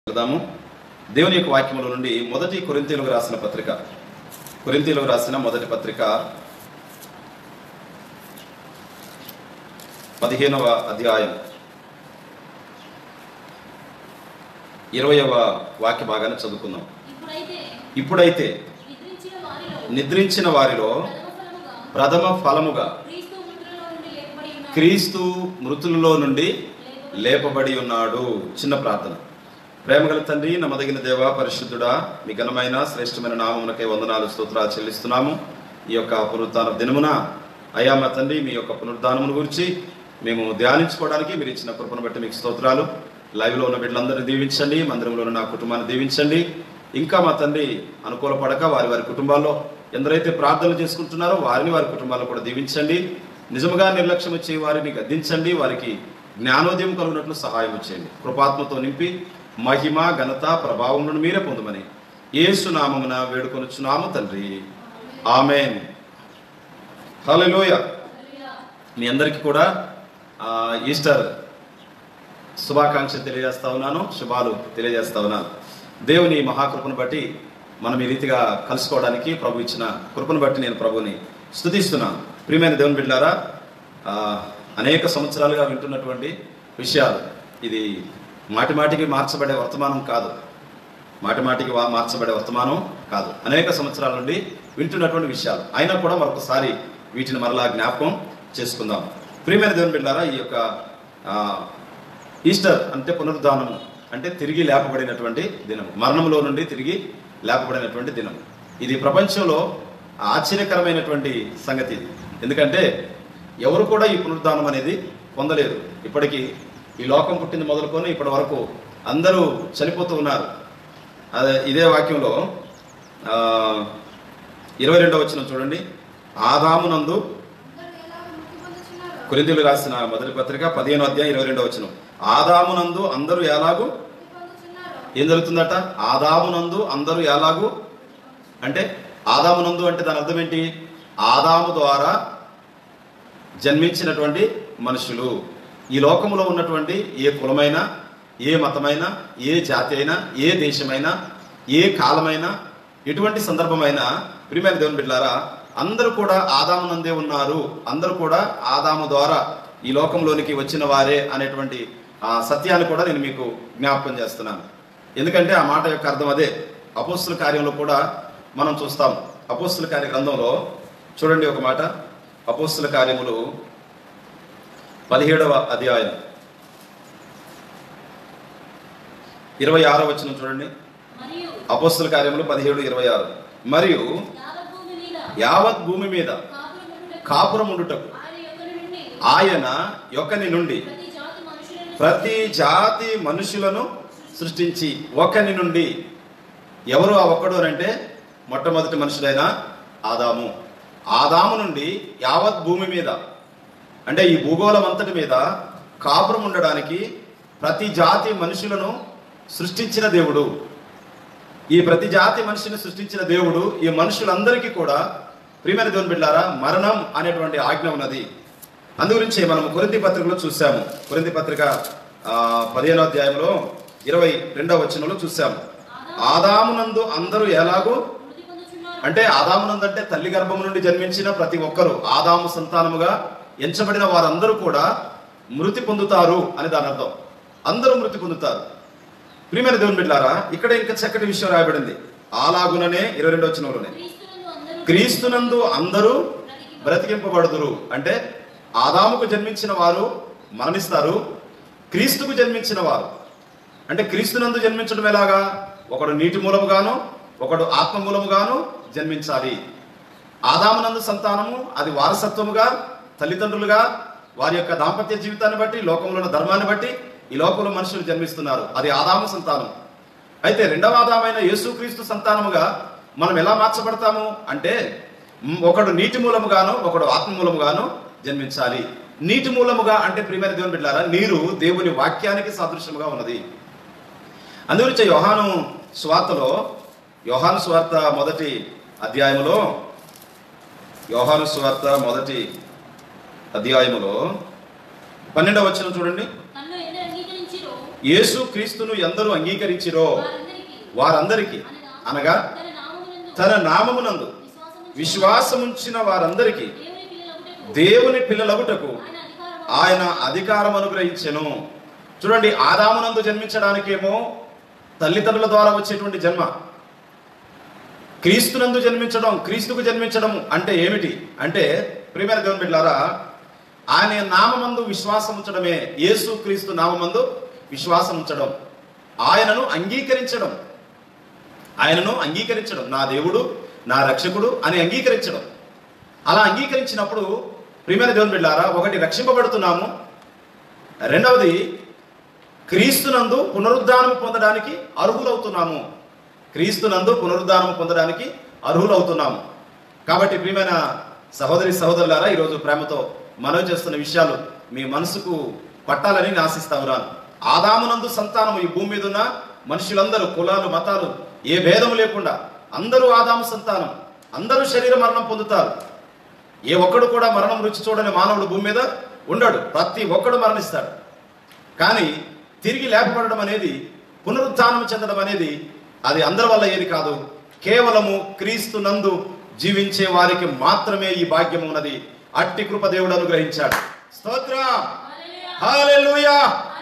వెళదాము దేవుని యొక్క వాక్యముల నుండి మొదటి కొరింతీలకు రాసిన పత్రిక కొరింతీలకు రాసిన మొదటి పత్రిక పదిహేనవ అధ్యాయం ఇరవయవ వాక్య భాగాన్ని చదువుకుందాం ఇప్పుడైతే ఇప్పుడైతే నిద్రించిన వారిలో నిద్రించిన వారిలో ప్రథమ ఫలముగా ప్రథమ ఫలముగా క్రీస్తు మృతులలో నుండి లేపబడి క్రీస్తు మృతులలో నుండి లేపబడి ఉన్నాడు చిన్న ప్రార్థన ప్రేమగల తండ్రి నమ్మదగిన దేవ పరిశుద్ధుడా మీ ఘనమైన శ్రేష్టమైన నామమునకై వందనాలు స్తోత్రాలు చెల్లిస్తున్నాము ఈ యొక్క పునరుద్ధాన దినమున అయా మా తండ్రి మీ యొక్క పునరుద్ధానమును గురించి మేము ధ్యానించుకోవడానికి మీరు ఇచ్చిన కృపను బట్టి మీకు స్తోత్రాలు లైవ్లో ఉన్న బిడ్డలందరినీ దీవించండి మందిరంలో ఉన్న నా కుటుంబాన్ని దీవించండి ఇంకా మా తండ్రి అనుకూల పడక వారి వారి కుటుంబాల్లో ఎందరైతే ప్రార్థనలు చేసుకుంటున్నారో వారిని వారి కుటుంబాల్లో కూడా దీవించండి నిజముగా నిర్లక్ష్యం ఇచ్చే వారిని గద్దించండి వారికి జ్ఞానోదయం కలుగునట్లు సహాయం చేయండి కృపాత్మతో నింపి మహిమ ఘనత ప్రభావములను మీరే పొందమని యేసు నామమున వేడుకొనుచున్నాము తండ్రి ఆమెన్ హల్లెలూయా మీ అందరికీ కూడా ఆ, ఈస్టర్ శుభాకాంక్షలు తెలియజేస్తా ఉన్నాను శుభాలు తెలియజేస్తా ఉన్నాను దేవుని మహాకృపను బట్టి మనం ఈ రీతిగా కలుసుకోవడానికి ప్రభు ఇచ్చిన కృపను బట్టి నేను ప్రభుని స్తుతిస్తున్నాను ప్రియమైన దేవుని బిడ్డారా ఆ, అనేక సంవత్సరాలుగా వింటున్నటువంటి విషయాలు ఇది మాటి మాటికి మార్చబడే వర్తమానం కాదు మాటి మాటికి వా- మార్చబడే వర్తమానం కాదు అనేక సంవత్సరాల నుండి వింటున్నటువంటి విషయాలు అయినా కూడా మరొకసారి వీటిని మరలా జ్ఞాపకం చేసుకుందాం ప్రియమైన దేవుని బిడ్డారా ఈ యొక్క ఆ, ఈస్టర్ అంటే పునరుద్ధానము అంటే తిరిగి లేపబడినటువంటి దినం మరణంలో నుండి తిరిగి లేపబడినటువంటి దినం ఇది ప్రపంచంలో ఆశ్చర్యకరమైనటువంటి సంగతి ఇది ఎందుకంటే ఎవరు కూడా ఈ పునరుద్ధానం అనేది పొందలేరు ఇప్పటికీ ఈ లోకం పుట్టింది మొదలుకొని ఇప్పటి వరకు అందరూ చనిపోతూ ఉన్నారు అదే ఇదే వాక్యంలో ఆ, ఇరవై రెండవ వచ్చిన చూడండి ఆదామునందు కొరింథీయులకు రాసిన మొదటి పత్రిక పదిహేను అధ్యాయం ఇరవై రెండవ వచ్చిన ఆదామునందు అందరూ ఎలాగూ ఏం జరుగుతుందట ఆదామునందు అందరూ ఎలాగూ అంటే ఆదామునందు అంటే దాని అర్థం ఏంటి ఆదాము ద్వారా జన్మించినటువంటి మనుషులు ఈ లోకములో ఉన్నటువంటి ఏ కులమైనా ఏ మతమైనా ఏ జాతి అయినా ఏ దేశమైనా ఏ కాలమైనా ఎటువంటి సందర్భమైనా ప్రియమైన దేవుని బిడ్డారా అందరూ కూడా ఆదాము నందే ఉన్నారు అందరూ కూడా ఆదాము ద్వారా ఈ లోకంలోనికి వచ్చిన వారే అనేటువంటి ఆ సత్యాన్ని కూడా నేను మీకు జ్ఞాపకం చేస్తున్నాను ఎందుకంటే ఆ మాట యొక్క అర్థం అదే అపోస్తుల కార్యంలో కూడా మనం చూస్తాం అపోస్తుల కార్య గ్రంథంలో చూడండి ఒక మాట అపోస్తుల కార్యములు పదిహేడవ అధ్యాయం ఇరవై ఆరో వచ్చిన చూడండి మరియు అపోస్తుల కార్యములు పదిహేడు ఇరవై ఆరు మరియు యావత్ భూమి మీద యావత్ భూమి మీద కాపురముండుటకు కాపురముండుటకు ఆయన యొక్కడి నుండి ఆయన యొక్కని నుండి ప్రతి జాతి మనుషులను ప్రతి జాతి మనుషులను సృష్టించి ఒకని నుండి ఎవరు ఆ ఒక్కడు అని అంటే మొట్టమొదటి మనుషుడైన ఆదాము ఆదాము నుండి యావత్ భూమి మీద అంటే ఈ భూగోళం అంతటి మీద కాపురం ఉండడానికి ప్రతి జాతి మనుషులను సృష్టించిన దేవుడు ఈ ప్రతి జాతి మనిషిని సృష్టించిన దేవుడు ఈ మనుషులందరికీ కూడా ప్రియమైన దేవుని బిడ్డారా మరణం అనేటువంటి ఆజ్ఞ ఉన్నది అందు గురించి మనం కొరింది పత్రికలో చూసాము కొరింది పత్రిక ఆ, పదిహేనో అధ్యాయంలో ఇరవై రెండవ వచనంలో చూసాము ఆదామునందు అందరూ ఎలాగూ మృతి పొందుచున్నారు అంటే ఆదామునందు అంటే తల్లి గర్భము నుండి జన్మించిన ప్రతి ఒక్కరు ఆదాము సంతానముగా ఎంచబడిన వారందరూ కూడా మృతి పొందుతారు అని దాని అర్థం అందరూ మృతి పొందుతారు ప్రియమైన దేవుని బిడ్డారా ఇక్కడ ఇంకా చక్కటి విషయం రాయబడింది అలాగుననే ఇరవై రెండో వచనంలోనే క్రీస్తునందు అందరూ క్రీస్తునందు అందరూ బ్రతికింపబడుదురు అంటే ఆదాముకు జన్మించిన వారు మరణిస్తారు క్రీస్తుకు జన్మించిన వారు అంటే క్రీస్తునందు జన్మించడం ఎలాగా ఒకడు నీటి మూలముగాను ఒకడు ఆత్మ మూలముగాను జన్మించాలి ఆదామునందు సంతానము అది వారసత్వముగా తల్లిదండ్రులుగా వారి యొక్క దాంపత్య జీవితాన్ని బట్టి లోకంలో ఉన్న ధర్మాన్ని బట్టి ఈ లోకంలో మనుషులు జన్మిస్తున్నారు అది ఆదాము సంతానం అయితే రెండవ ఆదామైన యేసుక్రీస్తు సంతానముగా మనం ఎలా మార్చబడతాము అంటే మ్, ఒకడు నీటి మూలముగాను ఒకడు ఆత్మ మూలముగాను జన్మించాలి నీటి మూలముగా అంటే ప్రియమైన దేవుని బిడ్డారా నీరు దేవుని వాక్యానికి సాదృశ్యముగా ఉన్నది అందుగురించి యోహాను స్వార్తలో యోహాను స్వార్త మొదటి అధ్యాయములో యోహాను స్వార్త మొదటి అధ్యాయములో పన్నెండవ వచనం చూడండి తన్ను ఎందరు అంగీకరించిరో యేసు క్రీస్తును ఎందరూ అంగీకరించిరో వారందరికీ వారందరికీ అనగా తన నామమునందు తన నామమునందు విశ్వాసముంచి విశ్వాసముంచిన వారందరికీ దేవుని పిల్లలగుటకు దేవుని పిల్లలగుటకు ఆయన అధికారము ఆయన అధికారం అనుగ్రహించెను చూడండి ఆదామునందు జన్మించడానికేమో తల్లిదండ్రుల ద్వారా వచ్చేటువంటి జన్మ క్రీస్తునందు జన్మించడం క్రీస్తుకు జన్మించడం అంటే ఏమిటి అంటే ప్రియమైన దేవుని బిడ్డారా ఆయన నామమందు విశ్వాసం ఉంచడమే యేసు క్రీస్తు నామమందు విశ్వాసం ఉంచడం ఆయనను అంగీకరించడం ఆయనను అంగీకరించడం నా దేవుడు నా రక్షకుడు అని అంగీకరించడం అలా అంగీకరించినప్పుడు ప్రియమైన దేవుని బిడ్డారా ఒకటి రక్షింపబడుతున్నాము రెండవది క్రీస్తునందు పునరుద్ధానం పొందడానికి అర్హులవుతున్నాము క్రీస్తునందు పునరుద్ధానం పొందడానికి అర్హులవుతున్నాము కాబట్టి ప్రియమైన సహోదరి సహోదరులారా ఈరోజు ప్రేమతో మనవి చేస్తున్న విషయాలు మీ మనసుకు పట్టాలని నేను ఆశిస్తా ఉన్నాను ఆదామునందు సంతానం ఈ భూమి మీద ఉన్న మనుషులందరూ కులాలు మతాలు ఏ భేదం లేకుండా అందరూ ఆదాము సంతానం అందరూ శరీర మరణం పొందుతారు ఏ ఒక్కడు కూడా మరణం రుచి చూడని మానవుడు భూమి మీద ఉండడు ప్రతి ఒక్కడు మరణిస్తాడు కానీ తిరిగి లేపబడడం అనేది పునరుత్థానం చెందడం అనేది అది అందరి వల్ల ఏది కాదు కేవలము క్రీస్తు నందు జీవించే వారికి మాత్రమే ఈ భాగ్యం ఉన్నది అట్టి కృప దేవుడు అనుగ్రహించాడు స్తోత్ర హల్లెలూయా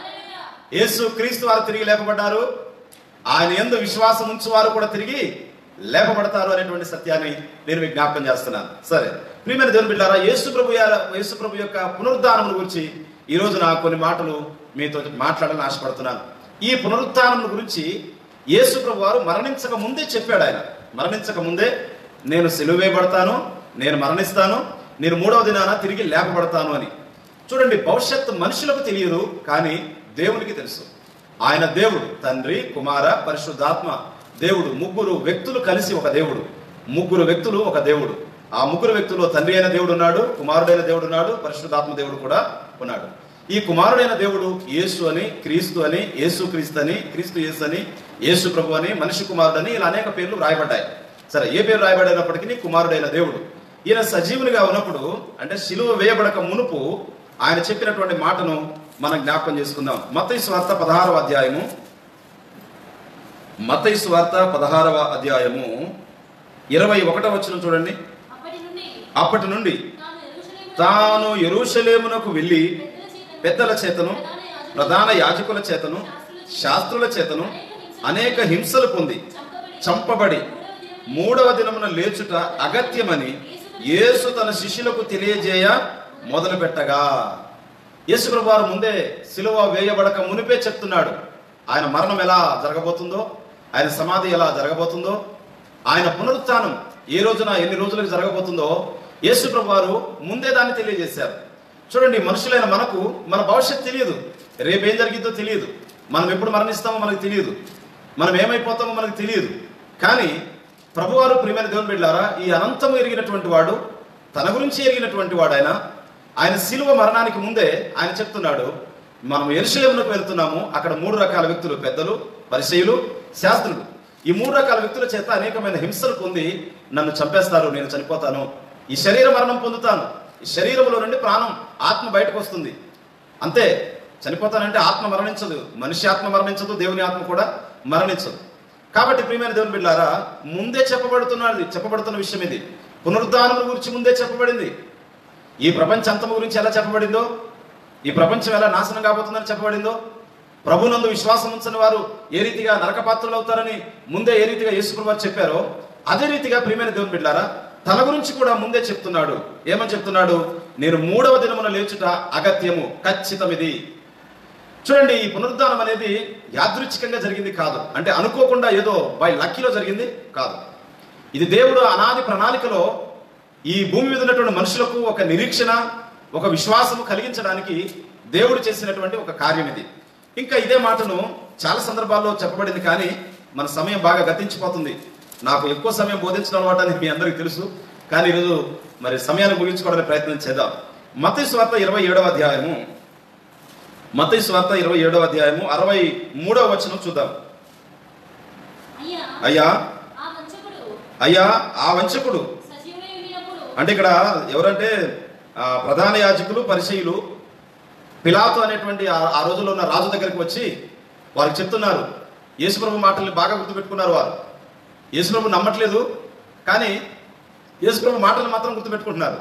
యేసు క్రీస్తు వారు తిరిగి లేపబడ్డారు ఆయన ఎందు విశ్వాసం ఉంచు వారు కూడా తిరిగి లేపబడతారు అనేటువంటి సత్యాన్ని నేను మీకు జ్ఞాపకం చేస్తున్నాను సరే ప్రియమైన దేవుని బిడ్డారా యేసు ప్రభు యార- యేసు ప్రభు యొక్క పునరుద్ధానం గురించి ఈ రోజు నా కొన్ని మాటలు మీతో మాట్లాడాలని ఆశపడుతున్నాను ఈ పునరుత్థానం గురించి యేసు ప్రభు వారు మరణించక ముందే చెప్పాడు ఆయన మరణించక ముందే నేను సెలువేయబడతాను నేను మరణిస్తాను నేను మూడవ దినాన తిరిగి లేపబడతాను అని చూడండి భవిష్యత్తు మనుషులకు తెలియదు కానీ దేవునికి తెలుసు ఆయన దేవుడు తండ్రి కుమార పరిశుద్ధాత్మ దేవుడు ముగ్గురు వ్యక్తులు కలిసి ఒక దేవుడు ముగ్గురు వ్యక్తులు ఒక దేవుడు ఆ ముగ్గురు వ్యక్తుల్లో తండ్రి అయిన దేవుడు ఉన్నాడు కుమారుడైన దేవుడు ఉన్నాడు పరిశుద్ధాత్మ దేవుడు కూడా ఉన్నాడు ఈ కుమారుడైన దేవుడు యేసు అని క్రీస్తు అని యేసు క్రీస్తు అని క్రీస్తు యేసు అని యేసు ప్రభు అని మనిషి కుమారుడు అని ఇలా అనేక పేర్లు రాయబడ్డాయి సరే ఏ పేరు రాయబడినప్పటికీ కుమారుడైన దేవుడు ఈయన సజీవునిగా ఉన్నప్పుడు అంటే శిలువ వేయబడక మునుపు ఆయన చెప్పినటువంటి మాటను మనం జ్ఞాపకం చేసుకుందాం మత్తయి స్వార్త పదహారవ అధ్యాయము మత్తయి స్వార్త పదహారవ అధ్యాయము ఇరవై ఒకటవ వచ్చిన చూడండి అప్పటి నుండి అప్పటి నుండి తాను తాను యెరూషలేమునకు ఎరుషలేమునకు వెళ్ళి పెద్దల పెద్దల చేతను, చేతను ప్రధాన ప్రధాన యాజకుల చేతను శాస్త్రుల చేతను అనేక హింసలు పొంది చంపబడి మూడవ దినమున లేచుట అగత్యమని యేసు తన శిష్యులకు తెలియజేయ మొదలుపెట్టగా యేసు ప్రభు వారు ముందే సిలువ వేయబడక మునిపే చెప్తున్నాడు ఆయన మరణం ఎలా జరగబోతుందో ఆయన సమాధి ఎలా జరగబోతుందో ఆయన పునరుత్థానం ఏ రోజున ఎన్ని రోజులకు జరగబోతుందో యేసు ప్రభు వారు ముందే దాన్ని తెలియజేశారు చూడండి మనుషులైన మనకు మన భవిష్యత్తు తెలియదు రేపేం జరిగిద్దో తెలియదు మనం ఎప్పుడు మరణిస్తామో మనకు తెలియదు మనం ఏమైపోతామో మనకు తెలియదు కానీ ప్రభువారు ప్రియమైన దేవుని బిడ్డారా ఈ అనంతము ఎరిగినటువంటి వాడు తన గురించి ఎరిగినటువంటి వాడు ఆయన ఆయన శిలువ మరణానికి ముందే ఆయన చెప్తున్నాడు మనం ఎరుషలేమునకు వెళ్తున్నాము అక్కడ మూడు రకాల వ్యక్తులు పెద్దలు పరిచయులు శాస్త్రులు ఈ మూడు రకాల వ్యక్తుల చేత అనేకమైన హింసలు పొంది నన్ను చంపేస్తారు నేను చనిపోతాను ఈ శరీర మరణం పొందుతాను ఈ శరీరంలో నుండి ప్రాణం ఆత్మ బయటకు వస్తుంది అంతే చనిపోతానంటే ఆత్మ మరణించదు మనిషి ఆత్మ మరణించదు దేవుని ఆత్మ కూడా మరణించదు కాబట్టి ప్రియమైన దేవుని బిడ్డారా ముందే చెప్పబడుతున్నది చెప్పబడుతున్న విషయం ఇది పునరుద్ధానం గురించి ముందే చెప్పబడింది ఈ ప్రపంచ అంతము గురించి ఎలా చెప్పబడిందో ఈ ప్రపంచం ఎలా నాశనం కాబోతుందని చెప్పబడిందో ప్రభునందు విశ్వాసం ఉంచని వారు ఏ రీతిగా నరకపాత్రులు అవుతారని ముందే ఏ రీతిగా యేసుప్రభు వారు చెప్పారో అదే రీతిగా ప్రియమైన దేవుని బిడ్డారా తన గురించి కూడా ముందే చెప్తున్నాడు ఏమని చెప్తున్నాడు నేను మూడవ దినమున లేచుట అగత్యము ఖచ్చితం ఇది చూడండి ఈ పునరుద్ధానం అనేది యాదృచ్ఛికంగా జరిగింది కాదు అంటే అనుకోకుండా ఏదో బై లక్కీలో జరిగింది కాదు ఇది దేవుడు అనాది ప్రణాళికలో ఈ భూమి మీద ఉన్నటువంటి మనుషులకు ఒక నిరీక్షణ ఒక విశ్వాసము కలిగించడానికి దేవుడు చేసినటువంటి ఒక కార్యం ఇది ఇంకా ఇదే మాటను చాలా సందర్భాల్లో చెప్పబడింది కానీ మన సమయం బాగా గతించిపోతుంది నాకు ఎక్కువ సమయం బోధించడం అలవాటు అని మీ అందరికీ తెలుసు కానీ ఈరోజు మరి సమయాన్ని ముగించుకోవడానికి ప్రయత్నం చేద్దాం మత స్వార్థ ఇరవై ఏడవ అధ్యాయము మత స్వార్థ ఇరవై ఏడవ అధ్యాయము అరవై మూడవ వచనం చూద్దాం అయ్యా అయ్యా ఆ వంచకుడు అయ్యా ఆ వంచకుడు సజీవుడై ఉండినప్పుడు అంటే ఇక్కడ ఎవరంటే ఆ, ప్రధాన యాజకులు పరిచయులు పిలాతు అనేటువంటి ఆ- ఆ రోజుల్లో ఉన్న రాజు దగ్గరికి వచ్చి వారికి చెప్తున్నారు యేసుప్రభు మాటల్ని బాగా గుర్తుపెట్టుకున్నారు వారు యేసుప్రభు నమ్మట్లేదు కానీ యేసుప్రభు మాటలు మాత్రం గుర్తుపెట్టుకుంటున్నారు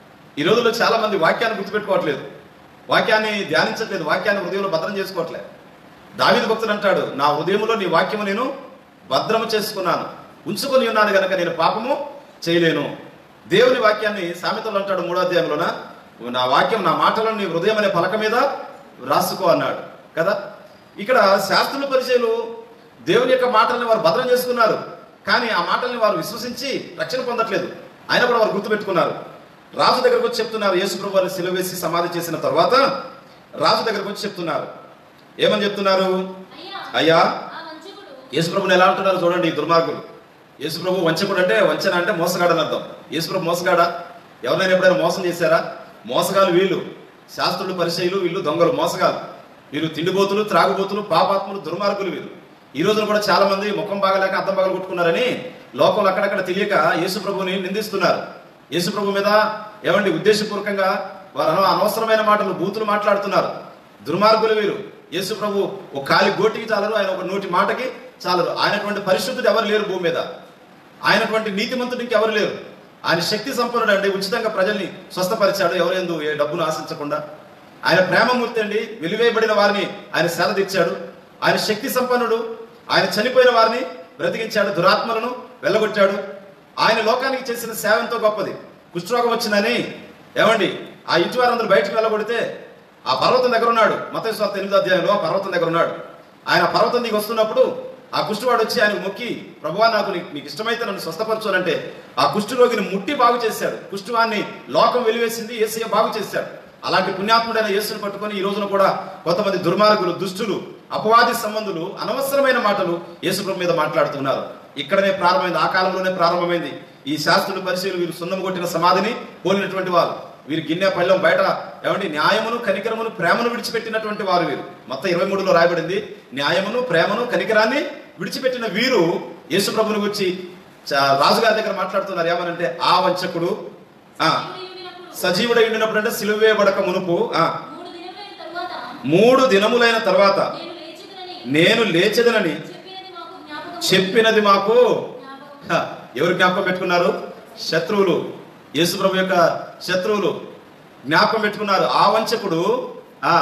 ఈ రోజుల్లో చాలా మంది వాక్యాన్ని గుర్తుపెట్టుకోవట్లేదు వాక్యాన్ని ధ్యానించట్లేదు వాక్యాన్ని హృదయంలో భద్రం చేసుకోవట్లేదు దావీదు భక్తుడు అంటాడు నా హృదయంలో నీ వాక్యము నేను భద్రము చేసుకున్నాను ఉంచుకొని ఉన్నాను గనక నేను పాపము చేయలేను దేవుని వాక్యాన్ని సామెతలు అంటాడు మూడో అధ్యాయంలోన నా వాక్యం నా మాటలను నీ హృదయం అనే పలక మీద రాసుకో అన్నాడు కదా ఇక్కడ శాస్త్రుల పరిచయలు దేవుని యొక్క మాటల్ని వారు భద్రం చేసుకున్నారు కానీ ఆ మాటల్ని వారు విశ్వసించి రక్షణ పొందట్లేదు ఆయన కూడా వారు గుర్తుపెట్టుకున్నారు రాజు దగ్గరకు వచ్చి చెప్తున్నారు యేసుప్రభు వారిని సిలువ వేసి సమాధి చేసిన తర్వాత రాజు దగ్గరకు వచ్చి చెప్తున్నారు ఏమని చెప్తున్నారు అయ్యా అయ్యా ఆ వంచకుడు యేసుప్రభుని ఎలా అంటున్నారు చూడండి ఈ దుర్మార్గులు యేసుప్రభు వంచకుడు అంటే వంచన అంటే మోసగాడు అని అర్థం యేసుప్రభు మోసగాడా ఎవరినైనా ఎప్పుడైనా మోసం చేశారా మోసగాలు వీళ్ళు శాస్త్రులు పరిచయులు వీళ్ళు దొంగలు మోసగాలు వీరు తిండిపోతులు త్రాగుబోతులు పాపాత్ములు దుర్మార్గులు వీరు ఈ రోజున కూడా చాలా మంది ముఖం బాగలేక అర్థం బాగా కొట్టుకున్నారని లోకంలో అక్కడక్కడ తెలియక యేసుప్రభుని నిందిస్తున్నారు యేసుప్రభు మీద ఏమండి ఉద్దేశపూర్వకంగా వారు అన- అనవసరమైన మాటలు బూతులు మాట్లాడుతున్నారు దుర్మార్గులు వీరు యేసు ప్రభు ఒక కాలి గోటికి చాలరు ఆయన ఒక నోటి మాటకి చాలరు ఆయనటువంటి పరిశుద్ధుడు ఎవరు లేరు భూమి మీద ఆయనటువంటి నీతిమంతుడు ఇంకెవరు లేరు ఆయన శక్తి సంపన్నుడు అండి ఉచితంగా ప్రజల్ని స్వస్థపరిచాడు ఎవరెందు ఏ డబ్బును ఆశించకుండా ఆయన ప్రేమమూర్తి అండి వెలివేయబడిన వారిని ఆయన సెలదిచ్చాడు ఆయన శక్తి సంపన్నుడు ఆయన చనిపోయిన వారిని బ్రతికించాడు దురాత్మలను వెళ్ళగొట్టాడు ఆయన లోకానికి చేసిన సేవ ఎంతో గొప్పది కుష్ఠరోగం వచ్చిందని ఏమండి ఆ ఇంటి వారందరూ బయటకు వెళ్ళగొడితే ఆ పర్వతం దగ్గర ఉన్నాడు మతేశ్వర ఎనిమిదో అధ్యాయంలో ఆ పర్వతం దగ్గర ఉన్నాడు ఆయన ఆ పర్వతం దిగి వస్తున్నప్పుడు ఆ కుష్ఠవాడు వచ్చి ఆయన మొక్కి ప్రభువా నాకు నీ- నీకు ఇష్టమైతే నన్ను స్వస్థపరచునంటే ఆ కుష్ఠరోగిని ముట్టి బాగు చేశాడు కుష్ఠవాన్ని లోకం వెలివేసింది ఏసయ్య బాగు చేశాడు అలాంటి పుణ్యాత్ముడైన యేసుని పట్టుకొని ఈ రోజున కూడా కొంతమంది దుర్మార్గులు దుష్టులు అపవాది సంబంధులు అనవసరమైన మాటలు యేసుప్రభు మీద మాట్లాడుతున్నారు ఇక్కడనే ప్రారంభమైంది ఆ కాలంలోనే ప్రారంభమైంది ఈ శాస్త్రుల పరిశీలు వీరు సున్నం కొట్టిన సమాధిని పోలినటువంటి వారు వీరు గిన్నె పళ్ళెం బయట ఏమండి న్యాయమును కనికరమును ప్రేమను విడిచిపెట్టినటువంటి వారు వీరు మొత్తం ఇరవై మూడులో రాయబడింది న్యాయమును ప్రేమను కనికరాన్ని విడిచిపెట్టిన వీరు యేసుప్రభుని గురించి చ- రాజుగారి దగ్గర మాట్లాడుతున్నారు ఏమనంటే ఆ వంచకుడు ఆ ఉండినప్పుడు సజీవుడై ఉండినప్పుడు అంటే సిలువేయబడక మునుపు ఆ మూడు దినములైన తరువాత మూడు దినములైన తర్వాత నేను లేచిదనని నేను లేచెదనని చెప్పినది మాకు జ్ఞాపకం చెప్పినది మాకు జ్ఞాపకం హ, ఎవరు జ్ఞాపకం పెట్టుకున్నారు శత్రువులు యేసుప్రభు యొక్క శత్రువులు జ్ఞాపకం పెట్టుకున్నారు ఆ వంచకుడు ఆ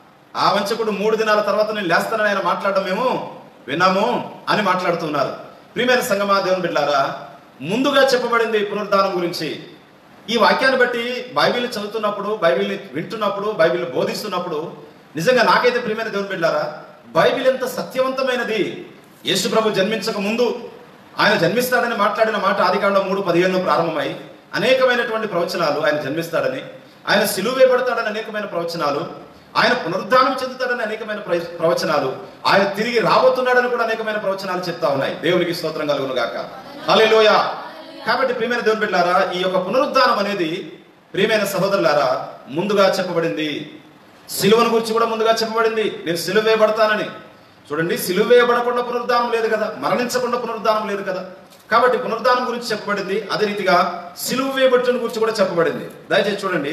ఆ వంచకుడు మూడు దినాల తర్వాత నేను లేస్తానని ఆయన మాట్లాడడం మేము విన్నాము అని మాట్లాడుతున్నారు ప్రియమైన సంగమా దేవుని బిడ్డారా ముందుగా చెప్పబడింది పునరుద్ధానం గురించి ఈ వాక్యాన్ని బట్టి బైబిల్ చదువుతున్నప్పుడు బైబిల్ని వింటున్నప్పుడు బైబిల్ని బోధిస్తున్నప్పుడు నిజంగా నాకైతే ప్రియమైన దేవుని బిడ్డారా బైబిల్ ఎంత సత్యవంతమైనది యేసు ప్రభు జన్మించక ముందు ఆయన జన్మిస్తాడని మాట్లాడిన మాట ఆదికాండం మూడు పదిహేను ప్రారంభమై అనేకమైనటువంటి ప్రవచనాలు ఆయన జన్మిస్తాడని ఆయన సిలువ వేయబడతాడని అనేకమైన ప్రవచనాలు ఆయన పునరుద్ధానం చెందుతాడని అనేకమైన ప్రవ- ప్రవచనాలు ఆయన తిరిగి రాబోతున్నాడని కూడా అనేకమైన ప్రవచనాలు చెప్తా ఉన్నాయి దేవునికి స్తోత్రం కలుగును గాక హల్లెలూయా కాబట్టి ప్రియమైన దేవుని బిడ్డారా ఈ యొక్క పునరుద్ధానం అనేది ప్రియమైన సహోదరులారా ముందుగా చెప్పబడింది సిలువను గురించి కూడా ముందుగా చెప్పబడింది నేను సిలువ వేయబడతానని చూడండి సిలువ వేయబడకుండా పునరుద్ధానం లేదు కదా మరణించకుండా పునరుద్ధానం లేదు కదా కాబట్టి పునరుద్ధానం గురించి చెప్పబడింది అదే రీతిగా సిలువ వేయబట్టుని గురించి కూడా చెప్పబడింది దయచేసి చూడండి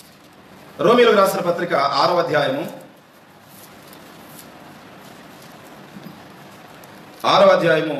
రోమిలకు రాసిన పత్రిక ఆరవ అధ్యాయము ఆరవ అధ్యాయము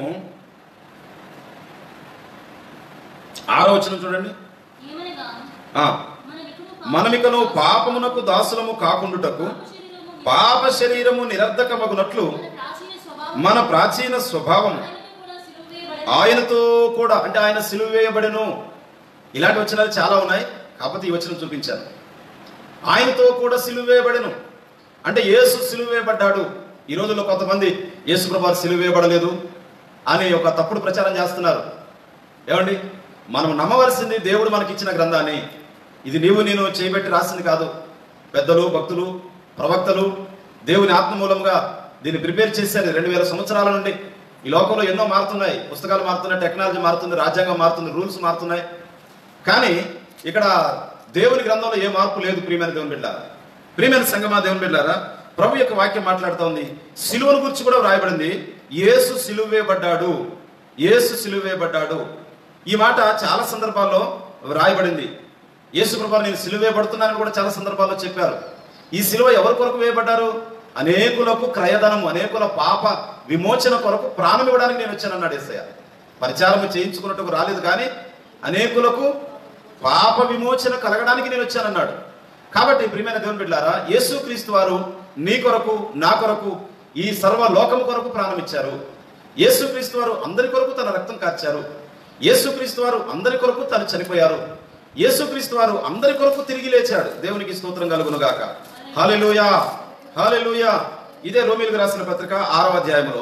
ఆరో వచనం చూడండి ఏమనగా ఆ, మనమికును మనమికను పాపమునకు దాసులము కాకుండుటకు పాప శరీరము నిరర్ధకమగునట్లు మన ప్రాచీన స్వభావం మన ప్రాచీన స్వభావం ఆయనను కూడా సిలువ వేయబడెను. ఆయనతో కూడా అంటే ఆయన సిలువ వేయబడెను ఇలాంటి వచనాలు చాలా ఉన్నాయి కాకపోతే ఈ వచనం చూపించాను ఆయనతో కూడా సిలువ వేయబడెను అంటే యేసు సిలువ వేయబడ్డాడు ఈ రోజుల్లో కొంతమంది యేసు ప్రభు సిలువ వేయబడలేదు అని ఒక తప్పుడు ప్రచారం చేస్తున్నారు ఏమండి మనం నమ్మవలసింది దేవుడు మనకి ఇచ్చిన గ్రంథాన్ని ఇది నీవు నేను చేయబెట్టి రాసింది కాదు పెద్దలు భక్తులు ప్రవక్తలు దేవుని ఆత్మ మూలంగా దీన్ని ప్రిపేర్ చేశారు రెండు వేల సంవత్సరాల నుండి ఈ లోకంలో ఎన్నో మారుతున్నాయి పుస్తకాలు మారుతున్నాయి టెక్నాలజీ మారుతుంది రాజ్యాంగం మారుతుంది రూల్స్ మారుతున్నాయి కానీ ఇక్కడ దేవుని గ్రంథంలో ఏ మార్పు లేదు ప్రియమైన దేవుని బిడ్డారా ప్రియమైన సంగమా దేవుని బిడ్డారా ప్రభు యొక్క వాక్యం మాట్లాడుతోంది సిలువను గురించి కూడా వ్రాయబడింది యేసు సిలువేయబడ్డాడు యేసు సిలువేయబడ్డాడు ఈ మాట చాలా సందర్భాల్లో వ్రాయబడింది యేసు ప్రభు నేను సిలువ వేయబడుతున్నానని కూడా చాలా సందర్భాల్లో చెప్పారు ఈ సిలువ ఎవరి కొరకు వేయబడ్డారు అనేకులకు క్రయధనము అనేకుల పాప విమోచన కొరకు ప్రాణం ఇవ్వడానికి నేను వచ్చానన్నాడు ఏసయ్య పరిచారము చేయించుకున్నట్టుకు రాలేదు కానీ అనేకులకు పాప విమోచన కలగడానికి నేను వచ్చానన్నాడు కాబట్టి ప్రియమైన దేవుని బిడ్డారా యేసుక్రీస్తు వారు నీ కొరకు నా కొరకు ఈ సర్వ లోకము కొరకు ప్రాణం ఇచ్చారు యేసుక్రీస్తు వారు అందరి కొరకు తన రక్తం కార్చారు యేసుక్రీస్తు వారు అందరి కొరకు తను చనిపోయారు యేసుక్రీస్తు వారు అందరి కొరకు తిరిగి లేచాడు దేవునికి స్తోత్రం కలుగును గాక హాలెలూయా హాలెలూయా ఇదే రోమిలకు రాసిన పత్రిక ఆరవ అధ్యాయంలో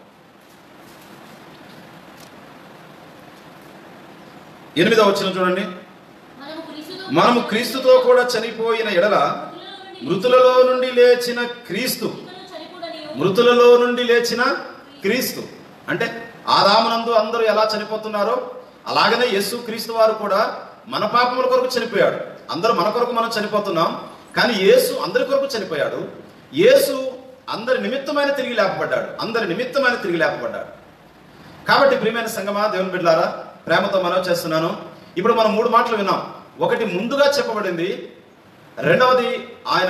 ఎనిమిదవ వచ్చిన చూడండి మనము క్రీస్తుతో మనము క్రీస్తుతో కూడా చనిపోయిన ఎడల మృతులలో మృతులలో నుండి నుండి లేచిన క్రీస్తు ఇకను చనిపోడనియు మృతులలో నుండి లేచిన క్రీస్తు అంటే ఆదామునందు అందరూ ఎలా చనిపోతున్నారో అలాగనే యేసు క్రీస్తు వారు కూడా మన పాపముల కొరకు చనిపోయాడు అందరూ మన కొరకు మనం చనిపోతున్నాం కానీ యేసు అందరి కొరకు చనిపోయాడు యేసు అందరి నిమిత్తమైన తిరిగి లేపబడ్డాడు అందరి నిమిత్తమైన తిరిగి లేపబడ్డాడు కాబట్టి ప్రియమైన సంగమా దేవుని బిడ్డలారా ప్రేమతో మనం చేస్తున్నాను ఇప్పుడు మనం మూడు మాటలు విన్నాం ఒకటి ముందుగా చెప్పబడింది రెండవది ఆయన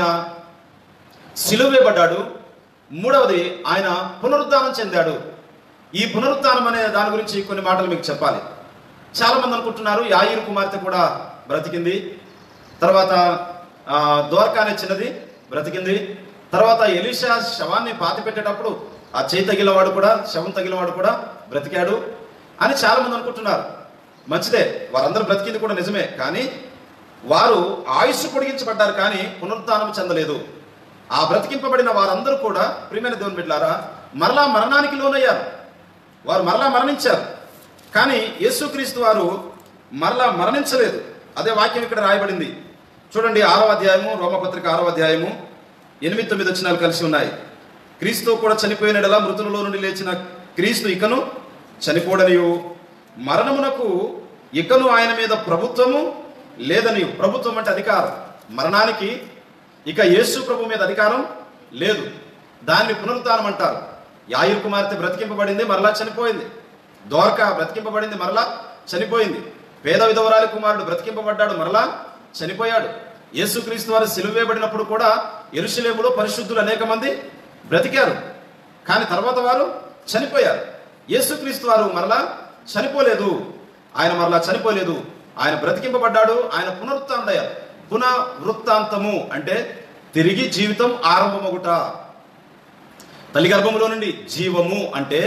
సిలువేయబడ్డాడు మూడవది ఆయన పునరుద్ధానం చెందాడు ఈ పునరుద్ధానం అనే దాని గురించి కొన్ని మాటలు మీకు చెప్పాలి చాలా మంది అనుకుంటున్నారు యాయిర్ కుమార్తె కూడా బ్రతికింది తర్వాత ఆ, ద్వారకా అనే చిన్నది బ్రతికింది తర్వాత ఎలీషా శవాన్ని పాతి పెట్టేటప్పుడు ఆ చేయి తగిలినవాడు కూడా శవం తగిలినవాడు కూడా బ్రతికాడు అని చాలా మంది అనుకుంటున్నారు మంచిదే వారందరూ బ్రతికింది కూడా నిజమే కానీ వారు ఆయుష్ పొడిగించబడ్డారు కానీ పునరుద్ధానం చెందలేదు ఆ బ్రతికింపబడిన వారందరూ కూడా ప్రియమైన దేవుని బిడ్డారా మరలా మరణానికి లోనయ్యారు వారు మరలా మరణించారు కానీ యేసుక్రీస్తు వారు మరలా మరణించలేదు అదే వాక్యం ఇక్కడ రాయబడింది చూడండి ఆరవ అధ్యాయము రోమపత్రిక ఆరవ అధ్యాయము ఎనిమిది తొమ్మిది వచ్చినాలు కలిసి ఉన్నాయి క్రీస్తు కూడా చనిపోయినడలా మృతులలో నుండి లేచిన క్రీస్తు ఇకను చనిపోడనియు మరణమునకు ఇకను ఆయన మీద ప్రభుత్వము లేదనియు ప్రభుత్వం అంటే అధికారం మరణానికి ఇక యేసు ప్రభు మీద అధికారం లేదు దాన్ని పునరుద్ధానం అంటారు యాయుర్ కుమార్తె బ్రతికింపబడింది మరలా చనిపోయింది దోర్క బ్రతికింపబడింది మరలా చనిపోయింది పేద విధవరాలి కుమారుడు బ్రతికింపబడ్డాడు మరలా చనిపోయాడు యేసుక్రీస్తు వారు సిలువేయబడినప్పుడు కూడా ఎరుషలేములో పరిశుద్ధులు అనేక మంది బ్రతికారు కానీ తర్వాత వారు చనిపోయారు యేసుక్రీస్తు వారు మరలా చనిపోలేదు ఆయన మరలా చనిపోలేదు ఆయన బ్రతికింపబడ్డాడు ఆయన పునరుత్డయ్యారు పునవృత్తాంతము అంటే తిరిగి జీవితం ఆరంభమగుట తల్లి గర్భములో నుండి జీవము అంటే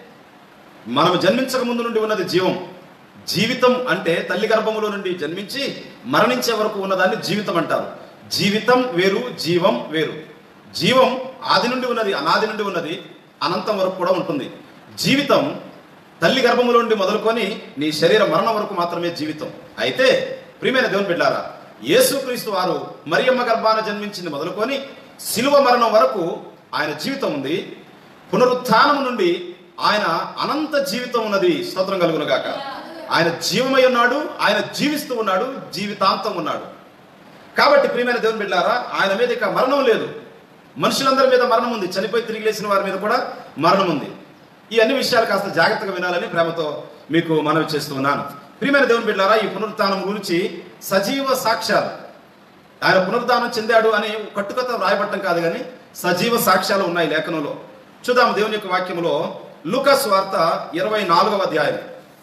మనం జన్మించక ముందు నుండి ఉన్నది జీవం జీవితం అంటే తల్లి గర్భములో నుండి జన్మించి మరణించే వరకు ఉన్నదాన్ని జీవితం అంటారు జీవితం వేరు జీవం వేరు జీవం ఆది నుండి ఉన్నది అనాది నుండి ఉన్నది అనంతం వరకు కూడా ఉంటుంది జీవితం తల్లి గర్భములో నుండి మొదలుకొని నీ శరీర మరణం వరకు మాత్రమే జీవితం అయితే ప్రియమైన దేవుని బిడ్డారా యేసుక్రీస్తు వారు మరియమ్మ గర్భాన జన్మించింది మొదలుకొని శిలువ మరణం వరకు ఆయన జీవితం ఉంది పునరుత్థానం నుండి ఆయన అనంత జీవితం ఉన్నది స్తోత్రం కలుగును గాక ఆయన జీవమై ఉన్నాడు ఆయన జీవిస్తూ ఉన్నాడు జీవితాంతం ఉన్నాడు కాబట్టి ప్రియమైన దేవుని బిడ్డారా ఆయన మీద ఇక మరణం లేదు మనుషులందరి మీద మరణం ఉంది చనిపోయి తిరిగి లేచిన వారి మీద కూడా మరణం ఉంది ఈ అన్ని విషయాలు కాస్త జాగ్రత్తగా వినాలని ప్రేమతో మీకు మనవి చేస్తూ ఉన్నాను ప్రియమైన దేవుని బిడ్డారా ఈ పునరుత్థానం గురించి సజీవ సాక్ష్యాలు ఆయన పునరుద్ధానం చెందాడు అని కట్టుకథ రాయబట్టం కాదు కానీ సజీవ సాక్ష్యాలు ఉన్నాయి లేఖనంలో చూద్దాం దేవుని యొక్క వాక్యములో లూకాస్ వార్త ఇరవై నాలుగవ అధ్యాయం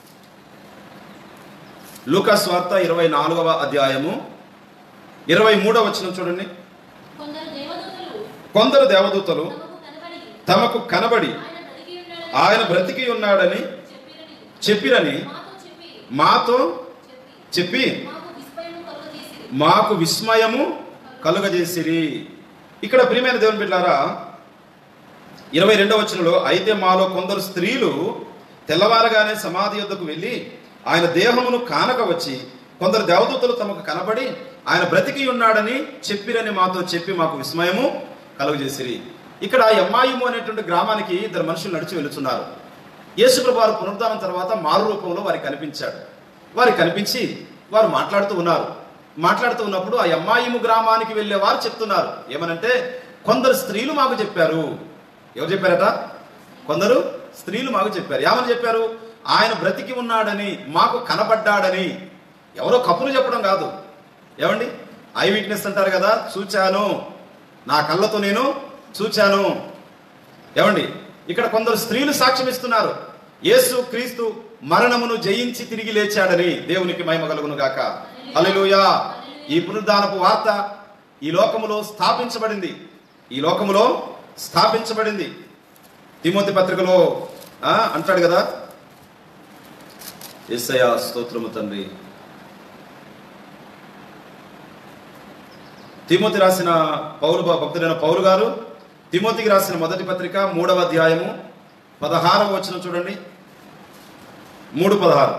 లూకాస్ వార్త ఇరవై నాలుగవ అధ్యాయము ఇరవై మూడవ వచనం చూడండి కొందరు దేవదూతలు కొందరు దేవదూతలు తమకు కనబడి తమకు కనబడి ఆయన బ్రతికి ఉన్నాడని ఆయన బ్రతికి ఉన్నాడని చెప్పిరని చెప్పిరని మాతో మాతో చెప్పి చెప్పి చెప్పి మాకు విస్మయం కలుగజేసిరి మాకు విస్మయము కలుగజేసిరి ఇక్కడ ప్రియమైన దేవుని బిడ్డారా ఇరవై రెండవ వచనంలో అయితే మాలో కొందరు స్త్రీలు తెల్లవారగానే సమాధి యొద్దకు వెళ్ళి ఆయన దేహమును కానక వచ్చి కొందరు దేవదూతలు తమకు కనబడి ఆయన బ్రతికి ఉన్నాడని చెప్పిరని మాతో చెప్పి మాకు విస్మయము కలుగజేసిరి ఇక్కడ ఎమ్మాయిము అనేటువంటి గ్రామానికి ఇద్దరు మనుషులు నడిచి వెళుతున్నారు యేసుప్రభు వారు పునరుద్ధానం తర్వాత మారు రూపంలో వారికి కనిపించాడు వారికి కనిపించి వారు మాట్లాడుతూ ఉన్నారు మాట్లాడుతూ ఉన్నప్పుడు ఆ ఎమ్మాయిము గ్రామానికి వెళ్ళే వారు చెప్తున్నారు ఏమనంటే కొందరు స్త్రీలు మాకు చెప్పారు ఎవరు చెప్పారట కొందరు స్త్రీలు మాకు చెప్పారు ఏమని చెప్పారు ఆయన బ్రతికి ఉన్నాడని మాకు కనబడ్డాడని ఎవరో కప్పులు చెప్పడం కాదు ఏమండి ఐ విట్నెస్ అంటారు కదా చూచాను నా కళ్ళతో నేను చూచాను ఏమండి ఇక్కడ కొందరు స్త్రీలు సాక్ష్యం ఇస్తున్నారు యేసు క్రీస్తు మరణమును జయించి తిరిగి లేచాడని దేవునికి మహిమ కలుగును గాక హల్లెలూయా ఈ పునరుద్ధానపు వార్త ఈ లోకములో స్థాపించబడింది ఈ లోకములో స్థాపించబడింది తిమోతి పత్రికలో ఆ, అంటాడు కదా ఎస్ఐయా స్తోత్రము తండ్రి తిమోతి రాసిన పౌరు భక్తుడైన పౌరు గారు తిమోతికి రాసిన మొదటి పత్రిక మూడవ అధ్యాయము పదహారవ వచనం చూడండి మూడు పదహారు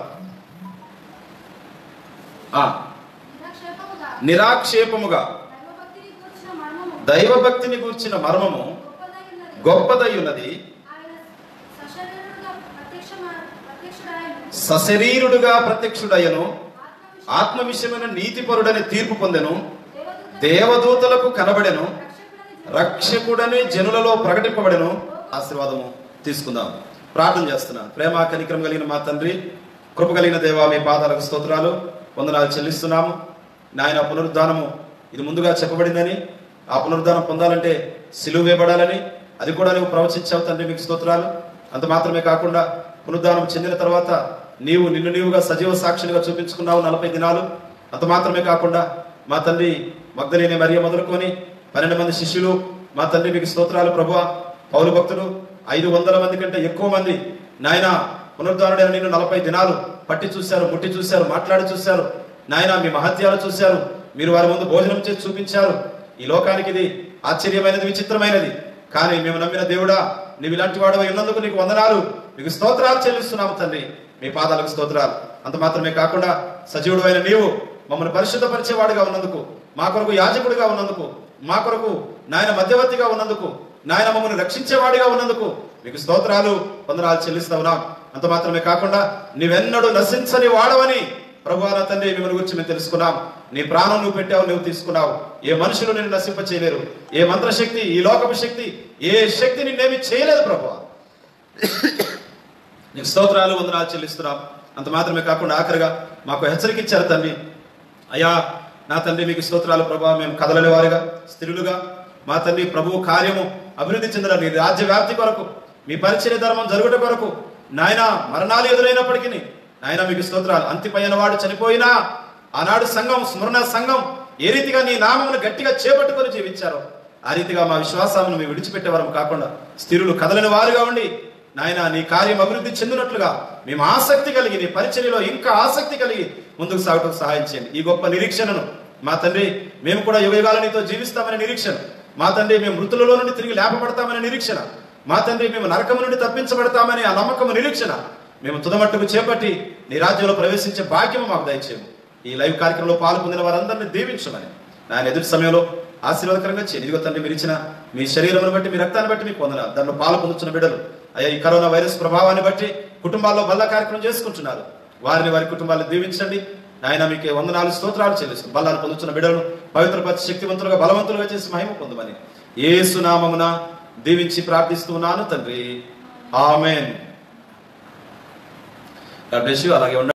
ఆ, నిరక్షేపముగా నిరాక్షేపముగా దైవభక్తిని కూర్చిన మర్మము దైవభక్తిని గూర్చిన మర్మము గొప్పదై ఉన్నది. గొప్పదై ఉన్నది ఆయన సశరీరుడుగా ప్రత్యక్షమ- ప్రత్యక్షుడాయను. సశరీరుడుగా ప్రత్యక్షుడయ్యను ఆత్మ ఆత్మ విషయమైన నీతిపరుడని తీర్పు పొందెను దేవదూత దేవదూతలకు కనబడెను రక్షకుడని రక్షకుడని జనులలో ప్రకటింపబడెను ఆశీర్వాదము తీసుకుందాం ప్రార్థన చేస్తున్నాను ప్రేమ కనికరం కలిగిన మా తండ్రి కృప కలిగిన దేవా మీ పాదాలకు స్తోత్రాలు వందనాలు చెల్లిస్తున్నాము నాయన పునరుద్ధానము ఇది ముందుగా చెప్పబడిందని ఆ పునరుద్ధానం పొందాలంటే సిలువ వేయబడాలని అది కూడా నువ్వు ప్రవచించావు తండ్రి మీకు స్తోత్రాలు అంత మాత్రమే కాకుండా పునరుద్ధానం చెందిన తర్వాత నీవు నిన్ను నీవుగా సజీవ సాక్షిగా చూపించుకున్నావు నలభై దినాలు అంత మాత్రమే కాకుండా మా తండ్రి మగ్ధలేని మరియ మొదలుకొని పన్నెండు మంది శిష్యులు మా తండ్రి మీకు స్తోత్రాలు ప్రభు పౌరు భక్తులు ఐదు వందల మంది కంటే ఎక్కువ మంది నాయన పునరుద్ధారుడైన నిన్ను నలభై దినాలు పట్టి చూశారు ముట్టి చూశారు మాట్లాడి చూశారు నాయన మీ మహత్యాలు చూశారు మీరు వారి ముందు భోజనం చేసి చూపించారు ఈ లోకానికి ఇది ఆశ్చర్యమైనది విచిత్రమైనది కానీ మేము నమ్మిన దేవుడా నీవు ఇలాంటి వాడు ఉన్నందుకు నీకు వందనాలు మీకు స్తోత్రాలు చెల్లిస్తున్నాము తండ్రి మీ పాదాలకు స్తోత్రాలు అంత మాత్రమే కాకుండా సజీవుడు అయిన నీవు మమ్మల్ని పరిశుద్ధపరిచేవాడుగా ఉన్నందుకు మా కొరకు యాజకుడిగా ఉన్నందుకు మా కొరకు నాయన మధ్యవర్తిగా ఉన్నందుకు నాయన మమ్మల్ని రక్షించేవాడిగా ఉన్నందుకు మీకు స్తోత్రాలు వందనాలు చెల్లిస్తా ఉన్నాం అంత మాత్రమే కాకుండా నీవెన్నడూ నశించని వాడవని ప్రభువాన తండ్రి మిమ్మల్ని గురించి మేము తెలుసుకున్నాం నీ ప్రాణం నువ్వు పెట్టావు నువ్వు తీసుకున్నావు ఏ మనుషులు నిన్ను నశింప చేయలేరు ఏ మంత్రశక్తి ఈ లోకపు శక్తి ఏ శక్తి నిన్నేమి చేయలేదు ప్రభు నీకు స్తోత్రాలు వందనాలు చెల్లిస్తున్నాం అంత మాత్రమే కాకుండా ఆఖరిగా మాకు హెచ్చరిక ఇచ్చారు తండ్రి అయ్యా నా తండ్రి మీకు స్తోత్రాలు ప్రభా మేము కదలని వారుగా స్థిరులుగా మా తండ్రి ప్రభువు కార్యము అభివృద్ధి చెందిన నీ రాజ్య వ్యాప్తి కొరకు మీ పరిచయ ధర్మం జరుగుట కొరకు నాయన మరణాలు ఎదురైనప్పటికీ నాయన మీకు స్తోత్రాలు అంతిపైన వాడు చనిపోయినా ఆనాడు సంఘం స్మరణ సంఘం ఏ రీతిగా నీ నామమును గట్టిగా చేపట్టుకొని జీవించారో ఆ రీతిగా మా విశ్వాసాలను మేము విడిచిపెట్టేవారం కాకుండా స్థిరులు కదలని వారుగా ఉండి నాయన నీ కార్యం అభివృద్ధి చెందినట్లుగా మేము ఆసక్తి కలిగి నీ పరిచర్యలో ఇంకా ఆసక్తి కలిగి ముందుకు సాగటం సహాయం చేయండి ఈ గొప్ప నిరీక్షణను మా తండ్రి మేము కూడా యుగయుగాల నీతో జీవిస్తామనే నిరీక్షణ మా తండ్రి మేము మృతులలో నుండి తిరిగి లేపబడతామనే నిరీక్షణ మా తండ్రి మేము నరకము నుండి తప్పించబడతామనే ఆ నమ్మకము నిరీక్షణ మేము తుదమట్టుకు చేపట్టి నీ రాజ్యంలో ప్రవేశించే భాగ్యము మాకు దయచేయము ఈ లైవ్ కార్యక్రమంలో పాల్పొందిన వారందరినీ దీవించమని నాయన ఎదుటి సమయంలో ఆశీర్వాదకరంగా చేయండి ఇదిగో తండ్రి మీరు ఇచ్చిన మీ శరీరమును బట్టి మీ రక్తాన్ని బట్టి మీకు పొందన దాంట్లో పాలు పొందుతున్న బిడ్డలు అయ్యా ఈ కరోనా వైరస్ ప్రభావాన్ని బట్టి కుటుంబాల్లో బల్ల కార్యక్రమం చేసుకుంటున్నారు వారిని వారి కుటుంబాలను దీవించండి నాయన మీకు వందనాలు స్తోత్రాలు చెల్లిస్తుంది బల్లాన్ని పొందుతున్న బిడ్డలను పవిత్రపరిచి శక్తివంతులుగా బలవంతులుగా చేసి మహిమ పొందమని ఏసునామమున దీవించి ప్రార్థిస్తున్నాను తండ్రి ఆమెన్ అలాగే ఉండండి